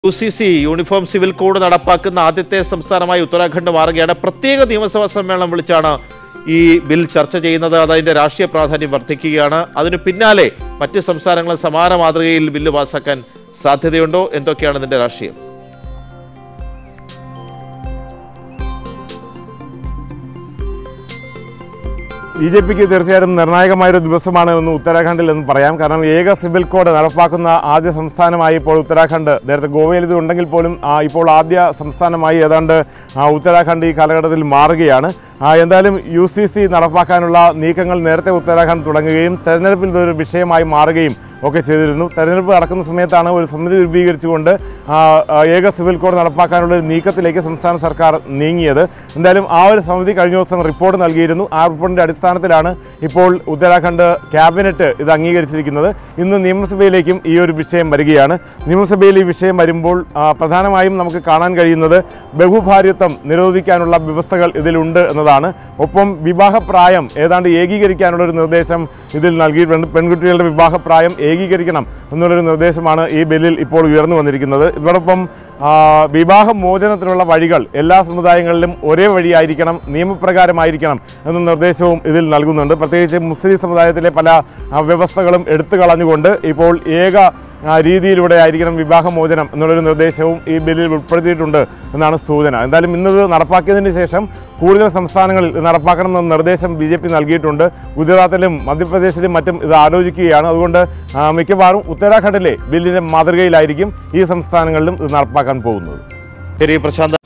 U C C uniform civil code നടപ്പാക്കുന്ന ആദ്യത്തെ സംസ്ഥാനമായി ഉത്തരാഖണ്ഡ് മാറുകയാണ് പ്രത്യേക നിയമസഭാ സമ്മേളനം വിളിച്ചാണ് ഈ ബിൽ ചർച്ച ചെയ്യുന്നത് അത് അതിന്റെ രാഷ്ട്രീയ പ്രാധാന്യം വർദ്ധിക്കുകയാണ് അതിനു പിന്നാലെ മറ്റ് സംസ്ഥാനങ്ങളും സമാന മാതൃകയിൽ ബില്ല് പാസാക്കാൻ സാധ്യതയുണ്ടോ എന്തൊക്കെയാണ് ഇതിന്റെ രാഷ്ട്രീയം ബി ജെ പിക്ക് തീർച്ചയായിട്ടും നിർണായകമായൊരു ദിവസമാണ് എന്ന് ഉത്തരാഖണ്ഡിൽ എന്ന് പറയാം കാരണം ഏക സിവിൽ കോഡ് നടപ്പാക്കുന്ന ആദ്യ സംസ്ഥാനമായി ഇപ്പോൾ ഉത്തരാഖണ്ഡ് നേരത്തെ ഗോവയിൽ ഇത് ഉണ്ടെങ്കിൽ പോലും ആ, ഇപ്പോൾ ആദ്യ സംസ്ഥാനമായി ഏതാണ്ട് ആ, ഉത്തരാഖണ്ഡ് ഈ കാലഘട്ടത്തിൽ മാറുകയാണ് ആ, എന്തായാലും യു സി സി നടപ്പാക്കാനുള്ള നീക്കങ്ങൾ നേരത്തെ ഉത്തരാഖണ്ഡ് തുടങ്ങുകയും തെരഞ്ഞെടുപ്പിൽ ഇതൊരു വിഷയമായി മാറുകയും ഒക്കെ ചെയ്തിരുന്നു തെരഞ്ഞെടുപ്പ് നടക്കുന്ന സമയത്താണ് ഒരു സമിതി രൂപീകരിച്ചുകൊണ്ട് ആ, ആ, ഏക സിവിൽ കോഡ് നടപ്പാക്കാനുള്ള ഒരു നീക്കത്തിലേക്ക് സംസ്ഥാന സർക്കാർ നീങ്ങിയത് എന്തായാലും ആ ഒരു സമിതി കഴിഞ്ഞ ദിവസം റിപ്പോർട്ട് നൽകിയിരുന്നു ആ റിപ്പോർട്ടിന്റെ അടിസ്ഥാനത്തിലാണ് ഇപ്പോൾ ഉത്തരാഖണ്ഡ് ക്യാബിനറ്റ് ഇത് അംഗീകരിച്ചിരിക്കുന്നത് ഇന്ന് നിയമസഭയിലേക്കും ഈ ഒരു വിഷയം വരികയാണ് നിയമസഭയിൽ ഈ വിഷയം വരുമ്പോൾ ആ, പ്രധാനമായും നമുക്ക് കാണാൻ കഴിയുന്നത് ബഹുഭാര്യത്വം നിരോധിക്കാനുള്ള വ്യവസ്ഥകൾ ഇതിലുണ്ട് എന്നതാണ് ഒപ്പം വിവാഹപ്രായം ഏതാണ്ട് ഏകീകരിക്കാനുള്ള ഒരു നിർദ്ദേശം ഇതിൽ നൽകിയിട്ടുണ്ട് പെൺകുട്ടികളുടെ വിവാഹപ്രായം ഏകീകരിക്കണം എന്നുള്ളൊരു നിർദ്ദേശമാണ് ഈ ബില്ലിൽ ഇപ്പോൾ ഉയർന്നു വന്നിരിക്കുന്നത് ഇതോടൊപ്പം ആ, വിവാഹമോചനത്തിനുള്ള വഴികൾ എല്ലാ സമുദായങ്ങളിലും ഒരേ വഴിയായിരിക്കണം നിയമപ്രകാരമായിരിക്കണം എന്ന നിർദ്ദേശവും ഇതിൽ നൽകുന്നുണ്ട് പ്രത്യേകിച്ച് മുസ്ലിം സമുദായത്തിലെ പല ആ, വ്യവസ്ഥകളും എടുത്തു കളഞ്ഞുകൊണ്ട് ഇപ്പോൾ ഏക ആ, രീതിയിലൂടെ ആയിരിക്കണം വിവാഹമോചനം എന്നുള്ളൊരു നിർദ്ദേശവും ഈ ബില്ലിൽ ഉൾപ്പെടുത്തിയിട്ടുണ്ട് എന്നാണ് സൂചന എന്തായാലും ഇന്നത് നടപ്പാക്കിയതിന് ശേഷം കൂടുതൽ സംസ്ഥാനങ്ങളിൽ ഇത് നടപ്പാക്കണം എന്ന നിർദ്ദേശം ബി ജെ പി നൽകിയിട്ടുണ്ട് ഗുജറാത്തിലും മധ്യപ്രദേശിലും മറ്റും ഇത് ആലോചിക്കുകയാണ് അതുകൊണ്ട് ആ, മിക്കവാറും ഉത്തരാഖണ്ഡിലെ ബില്ലിൻ്റെ മാതൃകയിലായിരിക്കും ഈ സംസ്ഥാനങ്ങളിലും ഇത് നടപ്പാക്കാൻ പോകുന്നത് ശരി പ്രശാന്ത്